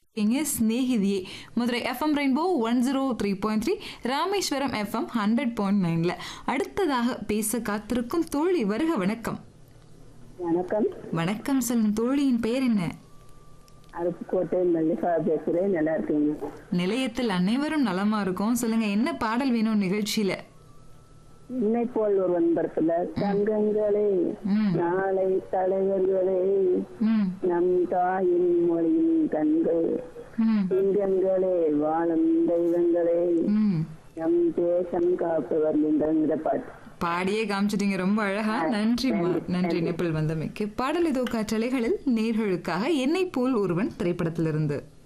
இங்க ஸ்நேகிதியே Madurai FM rainbow one zero three point three Rameswaram FM hundred point நைன்ல அடுத்ததாக பேச காத்திருக்கும் தோழி வருக வணக்கம் வணக்கம் வணக்கம் சொல்லும் தோழியின் பெயர் என்ன அருப்புக்கோட்டை மல்லிகா பேசுறேன் நல்லா இருக்கீங்க நிலையத்தில் அனைவரும் நலமா இருக்கும் சொல்லுங்க என்ன பாடல் வேணும் நிகழ்ச்சியில இன்னை போல் ஒரு வன்பரத்துல தங்கங்களே ம். நாளை தலைவர்களே ம் நம் தாயின் மொழியின் கண்கள் ம் சிங்கங்களே வாழும் தெய்வங்களே ம் நம் தேசம் காப்பவர் இந்த பாட்டு பாடியே காமிச்சிட்டீங்க ரொம்ப அழகா நன்றிம்மா நன்றி நெப்பில் வந்தமைக்கு பாடல் இதோ காற்றலைகளில் நேர்களுக்காக என்னை போல் ஒருவன் திரைப்படத்திலிருந்து